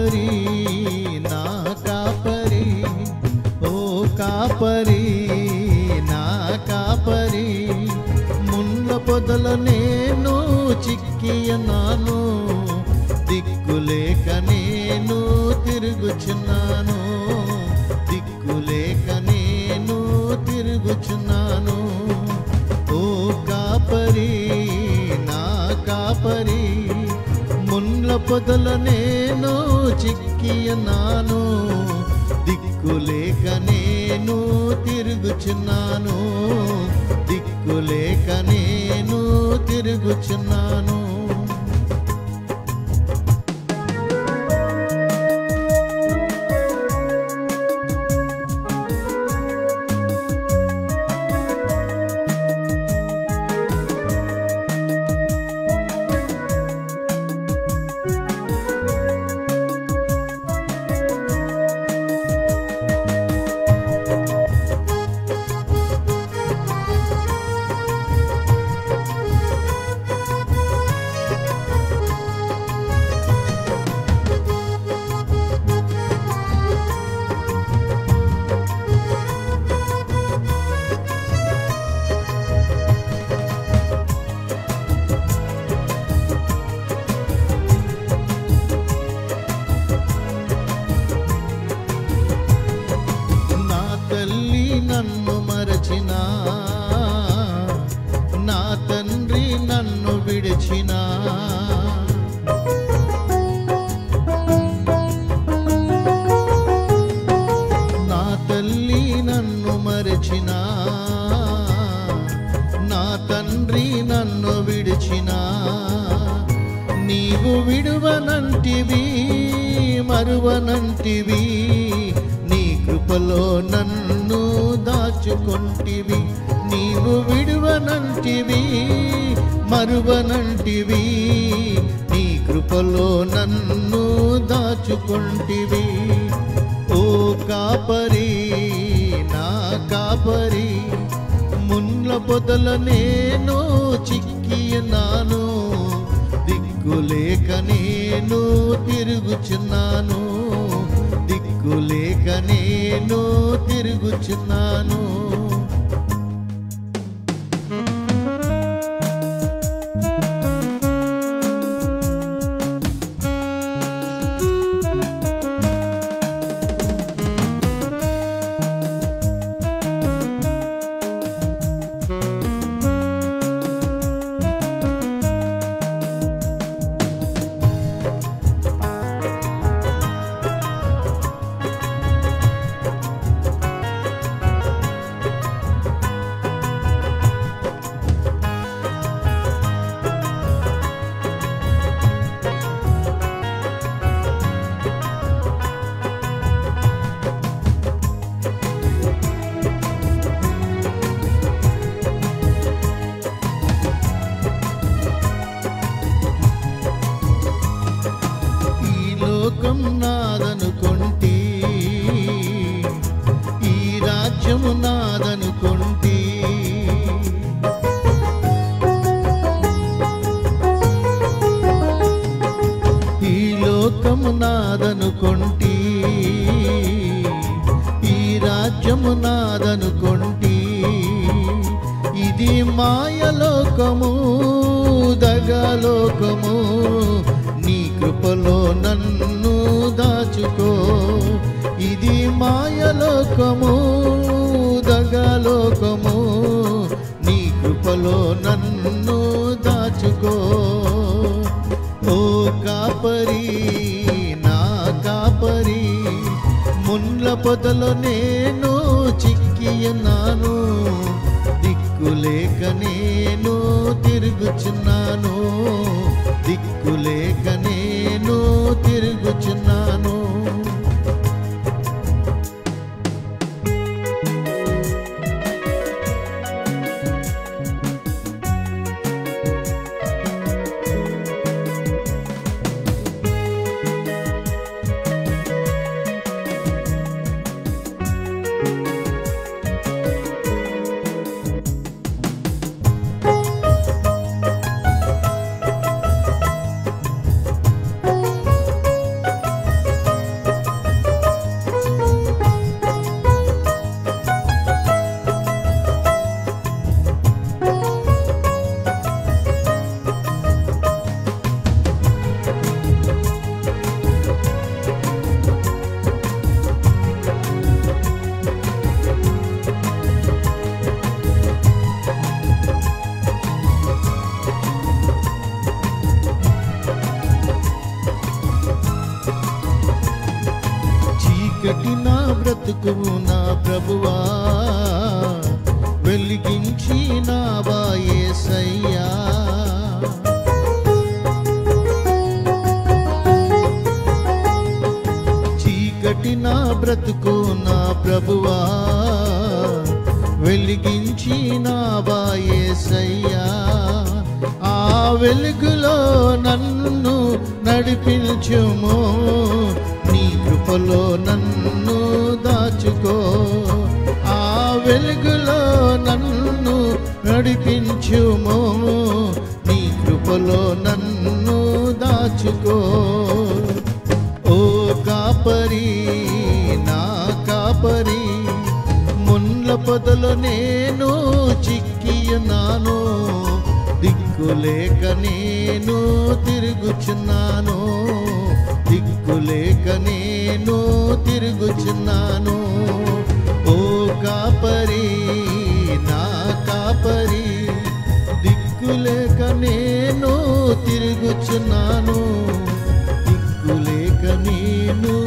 కాపరి నా కాపరి ఓ కాపరి నా కాపరి ముళ్ళ పొదల నేను చిక్కియన్నాను దిక్కులేక నేను తిరుగుచున్నాను దిక్కులేక నేను తిరుగుచున్నాను ఓ కాపరి నా కాపరి మున్ల పొదల నేను చిక్కియన్నాను దిక్కులేక నేను తిరుగుచున్నాను దిక్కులేక నేను తిరుగుచున్నాను నా తల్లి నన్ను మరచిన నా తండ్రి నన్ను విడిచిన నా తల్లి నన్ను మరచిన నా తండ్రి నన్ను విడిచిన నీవు విడువనంటివి మరువనంటివి నీ కృపలో నన్ను దాచుకొంటివి నీవు విడువనంటివి మరువనంటివి నీ కృపలో నన్ను దాచుకొంటివి ఓ కాపరి నా కాపరి మున్ల పొదల నేను చిక్కియన్నాను దిక్కులేక నేను తిరుగుచున్నాను దిక్కులేక నేను తిరుగుచున్నాను ఈ లోకం నాదనుకొంటి ఈ రాజ్యము నాదనుకొంటి ఈ లోకము నాదనుకొంటి ఈ రాజ్యము నాదనుకొంటి ఇది మాయలోకము దగలోకము నీ కృపలో నన్ను దాచుకో ఇది మాయలోకము దగలోకము నీ కృపలో నన్ను దాచుకో ఓ కాపరి నా కాపరి మున్ల పొదలో నేను చిక్కియన్నాను దిక్కులేక నేను తిరుగుచున్నాను దిక్కులేక నేను తిరుగుచున్నాను చీకటి నా బ్రతుకు నా ప్రభువా వెలిగించి నా బాయేసయ్యా చీకటి నా బ్రతుకు నా ప్రభువా వెలిగించి నా బాయేసయ్యా ఆ వెలుగులో నన్ను నడిపించుము నీ కృపలో నన్ను దాచుకో ఆ వెలుగులో నన్ను నడిపించుము నీ కృపలో నన్ను దాచుకో ఓ కాపరి నా కాపరి మున్ల పొదలో నేను చిక్కియున్నాను దిక్కులేక నేను తిరుగుచున్నాను దిక్కులేక నేను తిరుగుచున్నాను ఓ కాపరి నా కాపరి దిక్కులేక నేను తిరుగుచున్నాను దిక్కులేక నేను